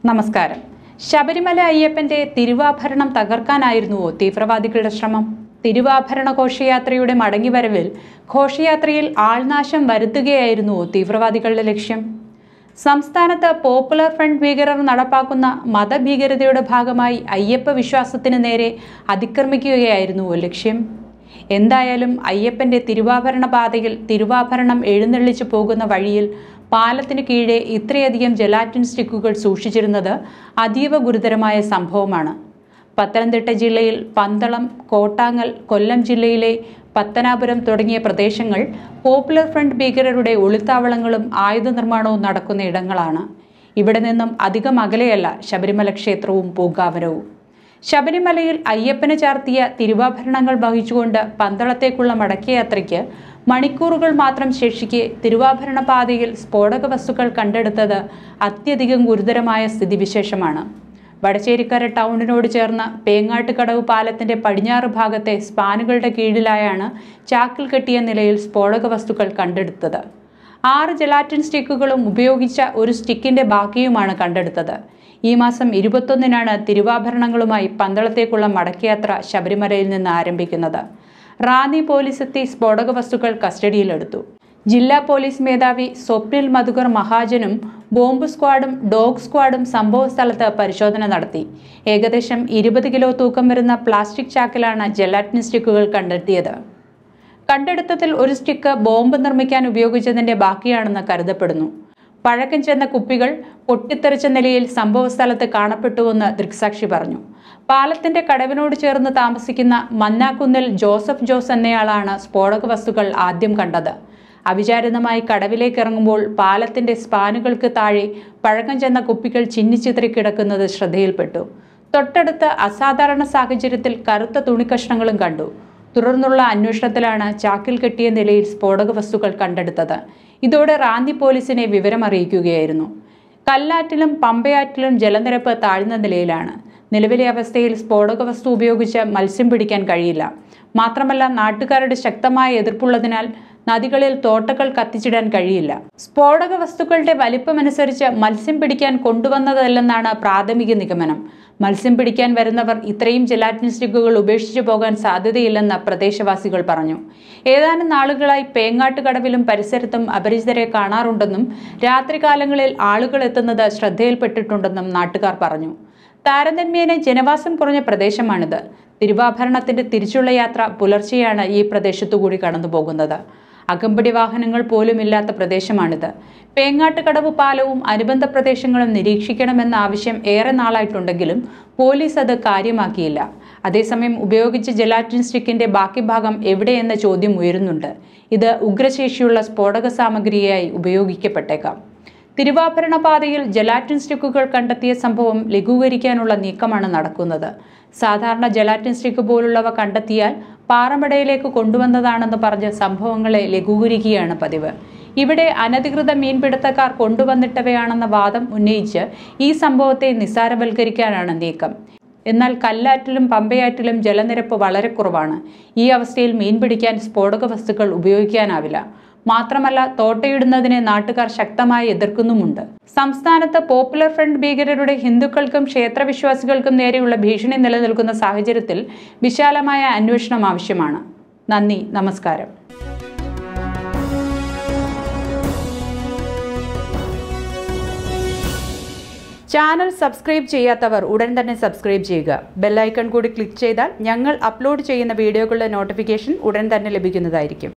നമസ്കാരം ശബരിമല അയ്യപ്പന്റെ തിരുവാഭരണം തകർക്കാനായിരുന്നുവോ തീവ്രവാദികളുടെ ശ്രമം തിരുവാഭരണ ഘോഷയാത്രയുടെ മടങ്ങിവരവിൽ ഘോഷയാത്രയിൽ ആൾനാശം വരുത്തുകയായിരുന്നുവോ തീവ്രവാദികളുടെ ലക്ഷ്യം സംസ്ഥാനത്ത് പോപ്പുലർ ഫ്രണ്ട് ഭീകരർ നടപ്പാക്കുന്ന മതഭീകരതയുടെ ഭാഗമായി അയ്യപ്പ വിശ്വാസത്തിന് നേരെ അതിക്രമിക്കുകയായിരുന്നുവോ ലക്ഷ്യം എന്തായാലും അയ്യപ്പന്റെ തിരുവാഭരണ പാതയിൽ തിരുവാഭരണം എഴുന്നള്ളിച്ചു പോകുന്ന വഴിയിൽ പാലത്തിന് കീഴെ ഇത്രയധികം ജലാറ്റിൻ സ്റ്റിക്കുകൾ സൂക്ഷിച്ചിരുന്നത് അതീവ ഗുരുതരമായ സംഭവമാണ് പത്തനംതിട്ട ജില്ലയിൽ പന്തളം കോട്ടാങ്ങൽ കൊല്ലം ജില്ലയിലെ പത്തനാപുരം തുടങ്ങിയ പ്രദേശങ്ങൾ പോപ്പുലർ ഫ്രണ്ട് ഭീകരരുടെ ഒളിത്താവളങ്ങളും ആയുധ നിർമ്മാണവും നടക്കുന്ന ഇടങ്ങളാണ് ഇവിടെ നിന്നും അധികം അകലെയല്ല ശബരിമല ക്ഷേത്രവും പൂങ്കാവനവും ശബരിമലയിൽ അയ്യപ്പന് ചാർത്തിയ തിരുവാഭരണങ്ങൾ വഹിച്ചുകൊണ്ട് പന്തളത്തേക്കുള്ള മടക്കയാത്രയ്ക്ക് മണിക്കൂറുകൾ മാത്രം ശേഷിക്കെ തിരുവാഭരണ പാതയിൽ സ്ഫോടക വസ്തുക്കൾ കണ്ടെടുത്തത് അത്യധികം ഗുരുതരമായ സ്ഥിതിവിശേഷമാണ് വടച്ചേരിക്കര ടൗണിനോട് ചേർന്ന് പേങ്ങാട്ടുകടവ് പാലത്തിന്റെ പടിഞ്ഞാറ് ഭാഗത്തെ സ്പാനുകളുടെ കീഴിലായാണ് ചാക്കിൽ കെട്ടിയ നിലയിൽ സ്ഫോടക വസ്തുക്കൾ കണ്ടെടുത്തത് ആറ് ജലാറ്റിൻ സ്റ്റിക്കുകളും ഉപയോഗിച്ച ഒരു സ്റ്റിക്കിന്റെ ബാക്കിയുമാണ് കണ്ടെടുത്തത് ഈ മാസം ഇരുപത്തൊന്നിനാണ് തിരുവാഭരണങ്ങളുമായി പന്തളത്തേക്കുള്ള മടക്കയാത്ര ശബരിമലയിൽ നിന്ന് ആരംഭിക്കുന്നത് റാന്നി പോലീസ് എത്തി സ്ഫോടക വസ്തുക്കൾ കസ്റ്റഡിയിലെടുത്തു ജില്ലാ പോലീസ് മേധാവി സ്വപ്നിൽ മധുകർ മഹാജനും ബോംബ് സ്ക്വാഡും ഡോഗ് സ്ക്വാഡും സംഭവ സ്ഥലത്ത് പരിശോധന നടത്തി ഏകദേശം ഇരുപത് കിലോ തൂക്കം വരുന്ന പ്ലാസ്റ്റിക് ചാക്കിലാണ് ജലാറ്റിൻ സ്റ്റിക്കുകൾ കണ്ടെത്തിയത് കണ്ടെടുത്തതിൽ ഒരു സ്റ്റിക്ക് ബോംബ് നിർമ്മിക്കാൻ ഉപയോഗിച്ചതിന്റെ ബാക്കിയാണെന്ന് കരുതപ്പെടുന്നു പഴക്കം ചെന്ന കുപ്പികൾ പൊട്ടിത്തെറിച്ച നിലയിൽ സംഭവസ്ഥലത്ത് കാണപ്പെട്ടുവെന്ന് ദൃക്സാക്ഷി പറഞ്ഞു പാലത്തിന്റെ കടവിനോട് ചേർന്ന് താമസിക്കുന്ന മന്നാക്കുന്നിൽ ജോസഫ് ജോസ് എന്നയാളാണ് സ്ഫോടക വസ്തുക്കൾ ആദ്യം കണ്ടത് അവിചാരിതമായി കടവിലേക്ക് ഇറങ്ങുമ്പോൾ പാലത്തിന്റെ സ്പാനുകൾക്ക് താഴെ പഴക്കം ചെന്ന കുപ്പികൾ ചിന്നിച്ചിതറി കിടക്കുന്നത് ശ്രദ്ധയിൽപ്പെട്ടു തൊട്ടടുത്ത് അസാധാരണ സാഹചര്യത്തിൽ കറുത്ത തുണിക്കഷ്ണങ്ങളും കണ്ടു തുടർന്നുള്ള അന്വേഷണത്തിലാണ് ചാക്കിൽ കെട്ടിയ നിലയിൽ സ്ഫോടക വസ്തുക്കൾ കണ്ടെടുത്തത് ഇതോടെ റാന്നി പോലീസിനെ വിവരം അറിയിക്കുകയായിരുന്നു കല്ലാറ്റിലും പമ്പയാറ്റിലും ജലനിരപ്പ് താഴ്ന്ന നിലയിലാണ് നിലവിലെ അവസ്ഥയിൽ സ്ഫോടക വസ്തു ഉപയോഗിച്ച് മത്സ്യം പിടിക്കാൻ കഴിയില്ല മാത്രമല്ല നാട്ടുകാരുടെ ശക്തമായ എതിർപ്പുള്ളതിനാൽ നദികളിൽ തോട്ടകൾ കത്തിച്ചിടാൻ കഴിയില്ല സ്ഫോടക വസ്തുക്കളുടെ വലിപ്പമനുസരിച്ച് മത്സ്യം പിടിക്കാൻ കൊണ്ടുവന്നതല്ലെന്നാണ് പ്രാഥമിക നിഗമനം മത്സ്യം പിടിക്കാൻ വരുന്നവർ ഇത്രയും ജലാറ്റിൻ സ്റ്റിക്കുകൾ ഉപേക്ഷിച്ചു പോകാൻ സാധ്യതയില്ലെന്ന് പ്രദേശവാസികൾ പറഞ്ഞു ഏതാനും നാളുകളായി പേങ്ങാട്ടുകടവിലും പരിസരത്തും അപരിചിതരെ കാണാറുണ്ടെന്നും രാത്രികാലങ്ങളിൽ ആളുകൾ എത്തുന്നത് ശ്രദ്ധയിൽപ്പെട്ടിട്ടുണ്ടെന്നും നാട്ടുകാർ പറഞ്ഞു താരതമ്യേന ജനവാസം കുറഞ്ഞ പ്രദേശമാണിത് തിരുവാഭരണത്തിന്റെ തിരിച്ചുള്ള യാത്ര പുലർച്ചെയാണ് ഈ പ്രദേശത്തുകൂടി കടന്നു പോകുന്നത് അകമ്പടി വാഹനങ്ങൾ പോലും ഇല്ലാത്ത പ്രദേശമാണിത് പേങ്ങാട്ടുകടവ് പാലവും അനുബന്ധ പ്രദേശങ്ങളും നിരീക്ഷിക്കണമെന്ന ആവശ്യം ഏറെ നാളായിട്ടുണ്ടെങ്കിലും പോലീസ് അത് കാര്യമാക്കിയില്ല അതേസമയം ഉപയോഗിച്ച ജലാറ്റിൻ സ്റ്റിക്കിന്റെ ബാക്കി ഭാഗം എവിടെയെന്ന ചോദ്യം ഉയരുന്നുണ്ട് ഇത് ഉഗ്രശേഷിയുള്ള സ്ഫോടക സാമഗ്രിയായി ഉപയോഗിക്കപ്പെട്ടേക്കാം തിരുവാഭരണ പാതയിൽ ജലാറ്റിൻ സ്റ്റിക്കുകൾ കണ്ടെത്തിയ സംഭവം ലഘൂകരിക്കാനുള്ള നീക്കമാണ് നടക്കുന്നത് സാധാരണ ജലാറ്റിൻ സ്റ്റിക്ക് പോലുള്ളവ കണ്ടെത്തിയാൽ പാറമടയിലേക്ക് കൊണ്ടുവന്നതാണെന്ന് പറഞ്ഞ് സംഭവങ്ങളെ ലഘൂകരിക്കുകയാണ് പതിവ് ഇവിടെ അനധികൃത മീൻപിടുത്തക്കാർ കൊണ്ടുവന്നിട്ടവയാണെന്ന വാദം ഉന്നയിച്ച് ഈ സംഭവത്തെ നിസ്സാരവൽക്കരിക്കാനാണ് നീക്കം എന്നാൽ കല്ലാറ്റിലും പമ്പയാറ്റിലും ജലനിരപ്പ് വളരെ കുറവാണ് ഈ അവസ്ഥയിൽ മീൻ പിടിക്കാൻ സ്ഫോടക വസ്തുക്കൾ ഉപയോഗിക്കാനാവില്ല മാത്രമല്ല തോട്ടയിടുന്നതിനെ നാട്ടുകാർ ശക്തമായി എതിർക്കുന്നുമുണ്ട് സംസ്ഥാനത്ത് പോപ്പുലർ ഫ്രണ്ട് ഭീകരരുടെ ഹിന്ദുക്കൾക്കും ക്ഷേത്രവിശ്വാസികൾക്കും നേരെയുള്ള ഭീഷണി നിലനിൽക്കുന്ന സാഹചര്യത്തിൽ വിശാലമായ അന്വേഷണം ആവശ്യമാണ് നന്ദി നമസ്കാരം ചാനൽ സബ്സ്ക്രൈബ് ചെയ്യാത്തവർ ഉടൻ തന്നെ സബ്സ്ക്രൈബ് ചെയ്യുക ബെല്ലൈക്കൺ കൂടി ക്ലിക്ക് ചെയ്താൽ ഞങ്ങൾ അപ്ലോഡ് ചെയ്യുന്ന വീഡിയോകളുടെ നോട്ടിഫിക്കേഷൻ ഉടൻ തന്നെ ലഭിക്കുന്നതായിരിക്കും